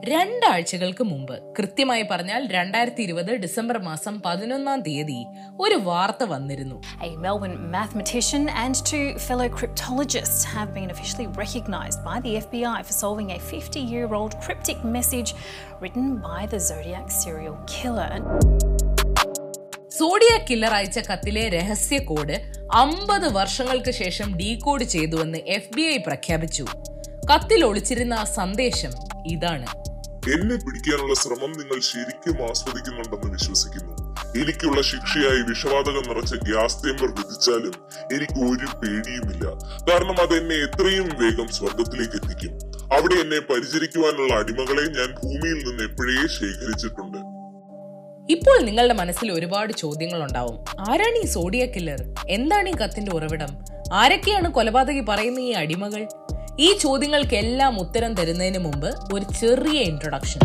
രണ്ടാഴ്ചകൾക്ക് മുമ്പ് കൃത്യമായി പറഞ്ഞാൽ രണ്ടായിരത്തി ഇരുപത് ഡിസംബർ മാസം പതിനൊന്നാം തീയതി ഒരു വാർത്ത വന്നിരുന്നു A Melbourne mathematician and two fellow cryptologists have been officially recognised by the FBI for solving a 50 year old cryptic message written by the Zodiac serial killer. Zodiac killer അയച്ച കത്തിലെ രഹസ്യ കോഡ് അമ്പത് വർഷങ്ങൾക്ക് ശേഷം ഡീകോഡ് ചെയ്തുവെന്ന് F B I പ്രഖ്യാപിച്ചു കത്തിൽ ഒളിച്ചിരുന്ന ആ സന്ദേശം ഇതാണ് എന്നെ പിടിക്കാനുള്ള ശ്രമം നിങ്ങൾ ശരിക്കും ആസ്വദിക്കുന്നുണ്ടെന്ന് വിശ്വസിക്കുന്നു എനിക്കുള്ള ശിക്ഷയായി വിഷവാതകം നിറച്ച ഗ്യാസ് ചേമ്പർ വിധിച്ചാലും എനിക്ക് ഒരു പേടിയുമില്ല കാരണം അത് എന്നെ എത്രയും വേഗം സ്വർഗത്തിലേക്ക് എത്തിക്കും അവിടെ എന്നെ പരിചരിക്കുവാനുള്ള അടിമകളെ ഞാൻ ഭൂമിയിൽ നിന്ന് എപ്പോഴേ ശേഖരിച്ചിട്ടുണ്ട് ഇപ്പോൾ നിങ്ങളുടെ മനസ്സിൽ ഒരുപാട് ചോദ്യങ്ങൾ ഉണ്ടാവും ആരാണ് ഈ സോഡിയ കില്ലർ എന്താണ് ഈ കത്തിന്റെ ഉറവിടം ആരൊക്കെയാണ് കൊലപാതകി പറയുന്ന ഈ അടിമകൾ ഈ ചോദ്യങ്ങൾക്കെല്ലാം ഉത്തരം തരുന്നതിന് മുമ്പ് ഒരു ചെറിയ ഇൻട്രൊഡക്ഷൻ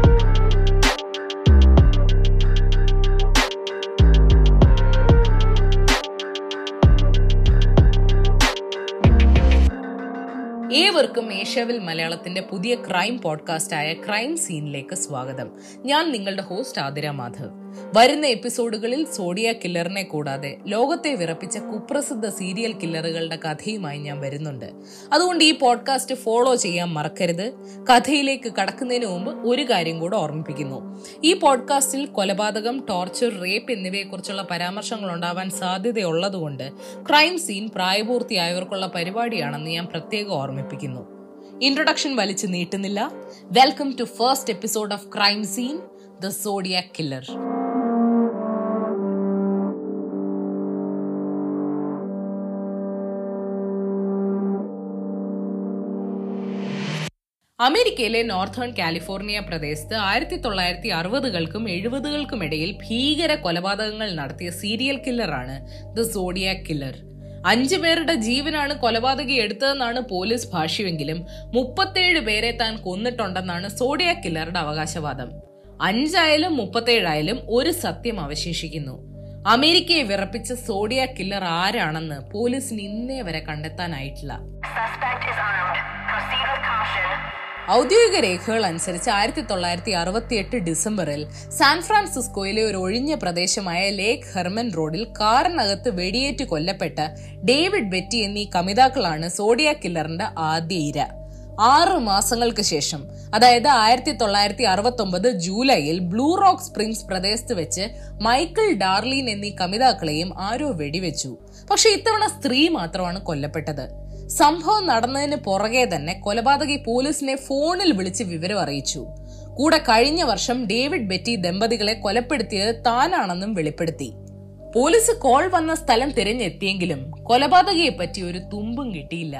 ഏവർക്കും ഏഷ്യാവിൽ മലയാളത്തിന്റെ പുതിയ ക്രൈം പോഡ്കാസ്റ്റായ ക്രൈം സീനിലേക്ക് സ്വാഗതം ഞാൻ നിങ്ങളുടെ ഹോസ്റ്റ് ആതിര മാധവ് വരുന്ന എപ്പിസോഡുകളിൽ സോഡിയ കില്ലറിനെ കൂടാതെ ലോകത്തെ വിറപ്പിച്ച കുപ്രസിദ്ധ സീരിയൽ കില്ലറുകളുടെ കഥയുമായി ഞാൻ വരുന്നുണ്ട് അതുകൊണ്ട് ഈ പോഡ്കാസ്റ്റ് ഫോളോ ചെയ്യാൻ മറക്കരുത് കഥയിലേക്ക് കടക്കുന്നതിന് മുമ്പ് ഒരു കാര്യം കൂടെ ഓർമ്മിപ്പിക്കുന്നു ഈ പോഡ്കാസ്റ്റിൽ കൊലപാതകം ടോർച്ചർ റേപ്പ് എന്നിവയെക്കുറിച്ചുള്ള പരാമർശങ്ങൾ ഉണ്ടാവാൻ സാധ്യതയുള്ളതുകൊണ്ട് ക്രൈം സീൻ പ്രായപൂർത്തിയായവർക്കുള്ള പരിപാടിയാണെന്ന് ഞാൻ പ്രത്യേകം ഓർമ്മിപ്പിക്കുന്നു ഇൻട്രൊഡക്ഷൻ വലിച്ചു നീട്ടുന്നില്ല welcome to first episode of crime scene the Zodiac killer അമേരിക്കയിലെ നോർത്തേൺ കാലിഫോർണിയ പ്രദേശത്ത് ആയിരത്തി തൊള്ളായിരത്തി അറുപതുകൾക്കും എഴുപതുകൾക്കും ഇടയിൽ ഭീകര കൊലപാതകങ്ങൾ നടത്തിയ സീരിയൽ കില്ലറാണ് ദ സോഡിയ കില്ലർ അഞ്ചു പേരുടെ ജീവനാണ് കൊലപാതകി എടുത്തതെന്നാണ് പോലീസ് ഭാഷ്യമെങ്കിലും മുപ്പത്തേഴ് പേരെ താൻ കൊന്നിട്ടുണ്ടെന്നാണ് സോഡിയ കില്ലറുടെ അവകാശവാദം അഞ്ചായാലും മുപ്പത്തേഴായാലും ഒരു സത്യം അവശേഷിക്കുന്നു അമേരിക്കയെ വിറപ്പിച്ച സോഡിയ കില്ലർ ആരാണെന്ന് പോലീസിന് ഇന്നേ വരെ കണ്ടെത്താനായിട്ടില്ല Suspect is armed. Proceed with caution. ഔദ്യോഗിക രേഖകൾ അനുസരിച്ച് ആയിരത്തി തൊള്ളായിരത്തി അറുപത്തി എട്ട് ഡിസംബറിൽ സാൻ ഫ്രാൻസിസ്കോയിലെ ഒരു ഒഴിഞ്ഞ പ്രദേശമായ ലേക്ക് ഹെർമൻ റോഡിൽ കാറിനകത്ത് വെടിയേറ്റ് കൊല്ലപ്പെട്ട ഡേവിഡ് ബെറ്റി എന്നീ കമിതാക്കളാണ് സോഡിയ കില്ലറിന്റെ ആദ്യ ഇര ആറ് മാസങ്ങൾക്ക് ശേഷം അതായത് ആയിരത്തി തൊള്ളായിരത്തി അറുപത്തി ഒമ്പത് ജൂലൈയിൽ ബ്ലൂ റോക്ക് സ്പ്രിങ്സ് പ്രദേശത്ത് വെച്ച് മൈക്കിൾ ഡാർലീൻ എന്നീ കമിതാക്കളെയും ആരോ വെടിവെച്ചു പക്ഷെ ഇത്തവണ സ്ത്രീ മാത്രമാണ് കൊല്ലപ്പെട്ടത് സംഭവം നടന്നതിന് പുറകെ തന്നെ കൊലപാതകി പോലീസിനെ ഫോണിൽ വിളിച്ച് വിവരം അറിയിച്ചു കൂടെ കഴിഞ്ഞ വർഷം ഡേവിഡ് ബെറ്റി ദമ്പതികളെ കൊലപ്പെടുത്തിയത് താനാണെന്നും വെളിപ്പെടുത്തി പോലീസ് കോൾ വന്ന സ്ഥലം തിരഞ്ഞെത്തിയെങ്കിലും കൊലപാതകിയെ പറ്റി ഒരു തുമ്പും കിട്ടിയില്ല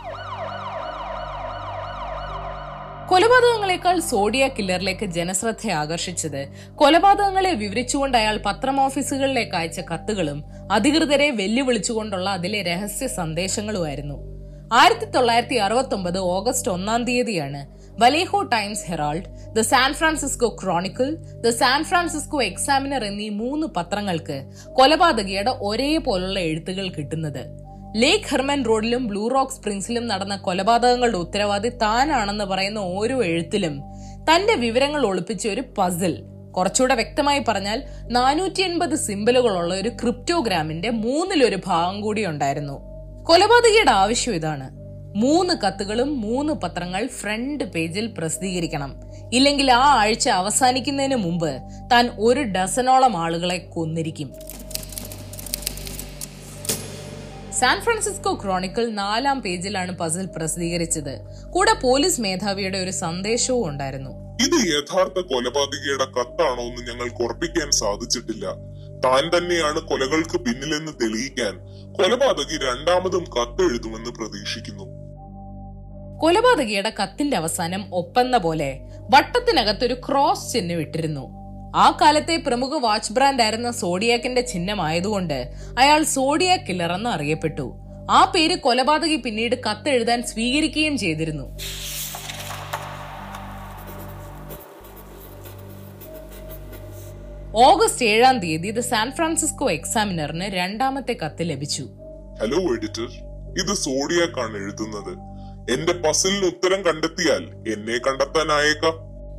കൊലപാതകങ്ങളെക്കാൾ സോഡിയ കില്ലറിലേക്ക് ജനശ്രദ്ധ ആകർഷിച്ചത് കൊലപാതകങ്ങളെ വിവരിച്ചുകൊണ്ട് അയാൾ പത്രം ഓഫീസുകളിലേക്ക് അയച്ച കത്തുകളും അധികൃതരെ വെല്ലുവിളിച്ചുകൊണ്ടുള്ള അതിലെ രഹസ്യ സന്ദേശങ്ങളുമായിരുന്നു ആയിരത്തി തൊള്ളായിരത്തി അറുപത്തി ഒമ്പത് ഓഗസ്റ്റ് ഒന്നാം തീയതിയാണ് Vallejo Times Herald the San Francisco Chronicle the San Francisco Examiner എന്നീ മൂന്ന് പത്രങ്ങൾക്ക് കൊലപാതകിയുടെ ഒരേപോലുള്ള എഴുത്തുകൾ കിട്ടുന്നത് ലേക്ക് ഹെർമൻ റോഡിലും ബ്ലൂ റോക്ക് സ്പ്രിങ്സിലും നടന്ന കൊലപാതകങ്ങളുടെ ഉത്തരവാദി താനാണെന്ന് പറയുന്ന ഓരോ എഴുത്തിലും തന്റെ വിവരങ്ങൾ ഒളിപ്പിച്ച ഒരു പസിൽ കുറച്ചുകൂടെ വ്യക്തമായി പറഞ്ഞാൽ നാനൂറ്റി എൺപത് സിമ്പലുകളുള്ള ഒരു ക്രിപ്റ്റോഗ്രാമിന്റെ മൂന്നിലൊരു ഭാഗം കൂടി ഉണ്ടായിരുന്നു കൊലപാതകിയുടെ ആവശ്യം ഇതാണ് മൂന്ന് കത്തുകളും മൂന്ന് പത്രങ്ങൾ ഫ്രണ്ട് പേജിൽ പ്രസിദ്ധീകരിക്കണം ഇല്ലെങ്കിൽ ആ ആഴ്ച അവസാനിക്കുന്നതിന് മുമ്പ് താൻ ഒരു ഡസനോളം ആളുകളെ കൊന്നിരിക്കും സാൻ ഫ്രാൻസിസ്കോ ക്രോണിക്കിൾ നാലാം പേജിലാണ് പസിൽ പ്രസിദ്ധീകരിച്ചത് കൂടെ പോലീസ് മേധാവിയുടെ ഒരു സന്ദേശവും ഉണ്ടായിരുന്നു ഇത് യഥാർത്ഥ കൊലപാതകിയുടെ കത്താണോ എന്ന് ഞങ്ങൾക്ക് ഉറപ്പിക്കാൻ സാധിച്ചിട്ടില്ല താൻ തന്നെയാണ് കൊലകൾക്ക് പിന്നിലെന്ന് തെളിയിക്കാൻ കൊലപാതകി രണ്ടാമതും കത്ത് എഴുതുമെന്ന് പ്രതീക്ഷിക്കുന്നു കൊലപാതകിയുടെ കത്തിന്റെ അവസാനം ഒപ്പെന്ന പോലെ വട്ടത്തിനകത്തൊരു ക്രോസ് ചിഹ്നം ഇട്ടിരുന്നു ആ കാലത്തെ പ്രമുഖ വാച്ച് ബ്രാൻഡ് ആയിരുന്ന സോഡിയാക്കിന്റെ ചിഹ്നമായതുകൊണ്ട് അയാൾ സോഡിയാക് കില്ലർ എന്ന് അറിയപ്പെട്ടു ആ പേര് കൊലപാതകി പിന്നീട് കത്തെഴുതാൻ സ്വീകരിക്കുകയും ചെയ്തിരുന്നു ഓഗസ്റ്റ് ഏഴാം തീയതി ദ സാൻ ഫ്രാൻസിസ്കോ എക്സാമിനറിന് രണ്ടാമത്തെ കത്ത് ലഭിച്ചു ഹലോ എഡിറ്റർ ഇത് സോഡിയാക്കാണ് എഴുതുന്നത് എന്റെ പസിലിന് ഉത്തരം കണ്ടെത്തിയാൽ എന്നെ കണ്ടെത്താനായേക്കാം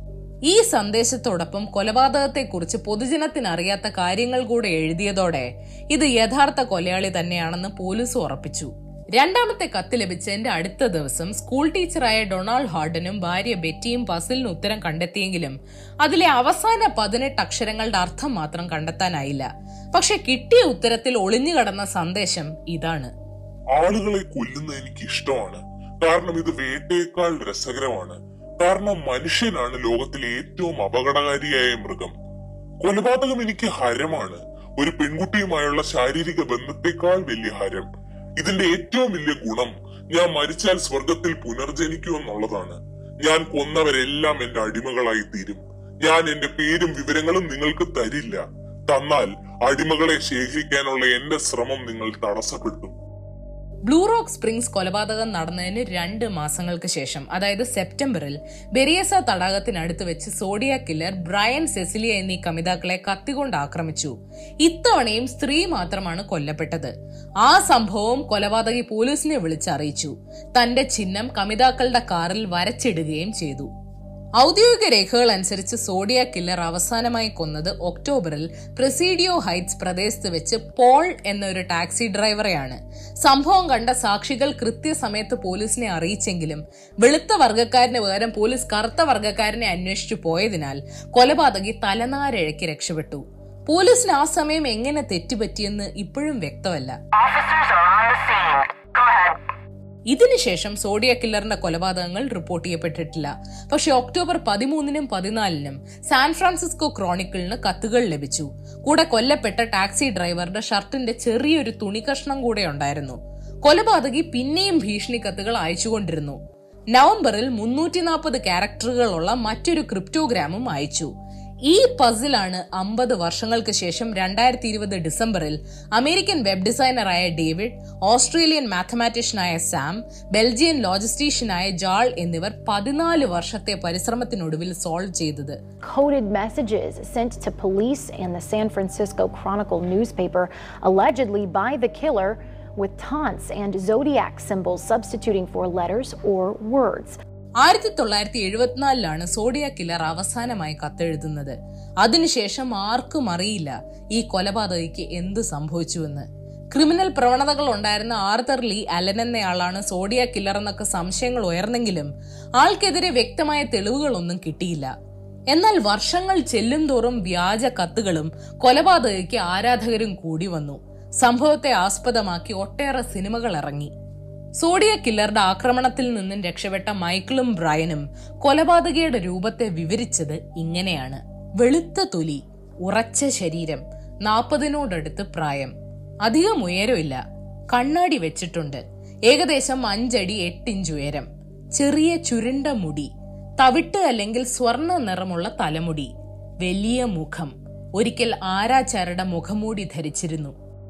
ഈ സന്ദേശത്തോടൊപ്പം കൊലപാതകത്തെക്കുറിച്ച് പൊതുജനത്തിന് അറിയാത്ത കാര്യങ്ങൾ കൂടെ എഴുതിയതോടെ ഇത് യഥാർത്ഥ കൊലയാളി തന്നെയാണെന്ന് പോലീസ് ഉറപ്പിച്ചു രണ്ടാമത്തെ കത്ത് ലഭിച്ചതിന്റെ അടുത്ത ദിവസം സ്കൂൾ ടീച്ചറായ ഡൊണാൾഡ് ഹാർഡനും ഭാര്യ ബെറ്റിയും പസിലിന് ഉത്തരം കണ്ടെത്തിയെങ്കിലും അതിലെ അവസാന പതിനെട്ട് അക്ഷരങ്ങളുടെ അർത്ഥം മാത്രം കണ്ടെത്താനായില്ല പക്ഷെ കിട്ടിയ ഉത്തരത്തിൽ ഒളിഞ്ഞുകടന്ന സന്ദേശം ഇതാണ് ആളുകളെ കൊല്ലുന്നത് എനിക്ക് ഇഷ്ടമാണ് കാരണം ഇത് വേട്ടയേക്കാൾ രസകരമാണ് കാരണം മനുഷ്യനാണ് ലോകത്തിലെ ഏറ്റവും അപകടകാരിയായ മൃഗം കൊലപാതകം എനിക്ക് ഹരമാണ് ഒരു പെൺകുട്ടിയുമായുള്ള ശാരീരിക ബന്ധത്തെക്കാൾ വലിയ ഹരം ഇതിന്റെ ഏറ്റവും വലിയ ഗുണം ഞാൻ മരിച്ചാൽ സ്വർഗത്തിൽ പുനർജനിക്കുമെന്നുള്ളതാണ് ഞാൻ കൊന്നവരെല്ലാം എന്റെ അടിമകളായി തീരും ഞാൻ എന്റെ പേരും വിവരങ്ങളും നിങ്ങൾക്ക് തരില്ല തന്നാൽ അടിമകളെ ശേഖരിക്കാനുള്ള എന്റെ ശ്രമം നിങ്ങൾ തടസ്സപ്പെടുത്തും ബ്ലൂ റോക്ക് സ്പ്രിങ്സ് കൊലപാതകം നടന്നതിന് രണ്ട് മാസങ്ങൾക്ക് ശേഷം അതായത് സെപ്റ്റംബറിൽ ബെരിയസ തടാകത്തിനടുത്ത് വെച്ച് സോഡിയ കില്ലർ ബ്രയൻ സെസിലിയ എന്നീ കമിതാക്കളെ കത്തികൊണ്ട് ആക്രമിച്ചു ഇത്തവണയും സ്ത്രീ മാത്രമാണ് കൊല്ലപ്പെട്ടത് ആ സംഭവം കൊലപാതകി പോലീസിനെ വിളിച്ചറിയിച്ചു തന്റെ ചിഹ്നം കമിതാക്കളുടെ കാറിൽ വരച്ചിടുകയും ചെയ്തു ഔദ്യോഗിക രേഖകൾ അനുസരിച്ച് സോഡിയ കില്ലർ അവസാനമായി കൊന്നത് ഒക്ടോബറിൽ പ്രസീഡിയോ ഹൈറ്റ്സ് പ്രദേശത്ത് വെച്ച് പോൾ എന്നൊരു ടാക്സി ഡ്രൈവറെയാണ് സംഭവം കണ്ട സാക്ഷികൾ കൃത്യസമയത്ത് പോലീസിനെ അറിയിച്ചെങ്കിലും വെളുത്ത വർഗ്ഗക്കാരന് പകരം പോലീസ് കറുത്ത വർഗ്ഗക്കാരനെ അന്വേഷിച്ചു പോയതിനാൽ കൊലപാതകി തലനാരിഴയ്ക്ക് രക്ഷപ്പെട്ടു പോലീസിന് ആ സമയം എങ്ങനെ തെറ്റുപറ്റിയെന്ന് ഇപ്പോഴും വ്യക്തമല്ല Officers are on the scene. Go ahead. ഇതിനുശേഷം സോഡിയ കില്ലറിന്റെ കൊലപാതകങ്ങൾ റിപ്പോർട്ട് ചെയ്യപ്പെട്ടിട്ടില്ല പക്ഷെ ഒക്ടോബർ പതിമൂന്നിനും പതിനാലിനും സാൻ ഫ്രാൻസിസ്കോ ക്രോണിക്കിളിന് കത്തുകൾ ലഭിച്ചു കൂടെ കൊല്ലപ്പെട്ട ടാക്സി ഡ്രൈവറുടെ ഷർട്ടിന്റെ ചെറിയൊരു തുണി കഷ്ണം കൂടെ ഉണ്ടായിരുന്നു കൊലപാതകി പിന്നെയും ഭീഷണി കത്തുകൾ അയച്ചുകൊണ്ടിരുന്നു നവംബറിൽ മുന്നൂറ്റി നാൽപ്പത് ക്യാരക്ടറുകളുള്ള മറ്റൊരു ക്രിപ്റ്റോഗ്രാമും അയച്ചു ഈ പസിലാണ് അമ്പത് വർഷങ്ങൾക്ക് ശേഷം രണ്ടായിരത്തി ഇരുപത് ഡിസംബറിൽ അമേരിക്കൻ വെബ് ഡിസൈനറായ ഡേവിഡ് ഓസ്ട്രേലിയൻ മാത്തമാറ്റീഷ്യനായ സാം ബെൽജിയൻ ലോജിസ്റ്റീഷ്യനായ ജാൾ എന്നിവർ പതിനാല് വർഷത്തെ പരിശ്രമത്തിനൊടുവിൽ സോൾവ് ചെയ്തത് coded messages sent to police and the San Francisco Chronicle newspaper, allegedly by the killer, with taunts and zodiac symbols substituting for letters or words. ആയിരത്തി തൊള്ളായിരത്തി എഴുപത്തിനാലിലാണ് സോഡിയ killer അവസാനമായി കത്തെഴുതുന്നത് അതിനുശേഷം ആർക്കും അറിയില്ല ഈ കൊലപാതകയ്ക്ക് എന്ത് സംഭവിച്ചുവെന്ന് ക്രിമിനൽ പ്രവണതകൾ ഉണ്ടായിരുന്ന ആർത്തർ ലീ അലൻ എന്നയാളാണ് സോഡിയ കില്ലർ എന്നൊക്കെ സംശയങ്ങൾ ഉയർന്നെങ്കിലും ആൾക്കെതിരെ വ്യക്തമായ തെളിവുകളൊന്നും കിട്ടിയില്ല എന്നാൽ വർഷങ്ങൾ ചെല്ലും തോറും വ്യാജ കത്തുകളും കൊലപാതകയ്ക്ക് ആരാധകരും കൂടി വന്നു സംഭവത്തെ ആസ്പദമാക്കി ഒട്ടേറെ സിനിമകൾ ഇറങ്ങി സോഡിയ കില്ലറുടെ ആക്രമണത്തിൽ നിന്നും രക്ഷപ്പെട്ട മൈക്കിളും ബ്രയനും കൊലപാതകയുടെ രൂപത്തെ വിവരിച്ചത് ഇങ്ങനെയാണ് വെളുത്ത തൊലി ഉറച്ച ശരീരം നാൽപ്പതിനോടടുത്ത് പ്രായം അധികം ഉയരമില്ല കണ്ണാടി വെച്ചിട്ടുണ്ട് ഏകദേശം അഞ്ചടി എട്ടിഞ്ച് ഉയരം ചെറിയ ചുരുണ്ട മുടി തവിട്ട് അല്ലെങ്കിൽ സ്വർണ്ണ നിറമുള്ള തലമുടി വലിയ മുഖം ഒരിക്കൽ ആരാചാരുടെ മുഖംമൂടി ധരിച്ചിരുന്നു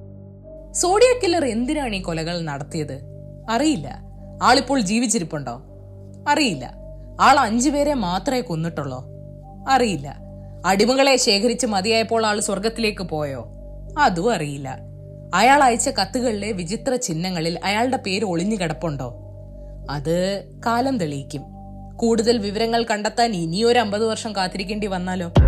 സോഡിയ കില്ലർ എന്തിനാണ് ഈ കൊലകൾ നടത്തിയത് അറിയില്ല ആളിപ്പോൾ ജീവിച്ചിരിപ്പുണ്ടോ അറിയില്ല ആൾ അഞ്ചുപേരെ മാത്രമേ കൊന്നിട്ടുള്ളോ അറിയില്ല അടിമകളെ ശേഖരിച്ച് മതിയായപ്പോൾ ആൾ സ്വർഗത്തിലേക്ക് പോയോ അതും അറിയില്ല അയാൾ അയച്ച കത്തുകളിലെ വിചിത്ര ചിഹ്നങ്ങളിൽ അയാളുടെ പേര് ഒളിഞ്ഞു കിടപ്പുണ്ടോ അത് കാലം തെളിയിക്കും കൂടുതൽ വിവരങ്ങൾ കണ്ടെത്താൻ ഇനിയൊരു അമ്പത് വർഷം കാത്തിരിക്കേണ്ടി വന്നാലോ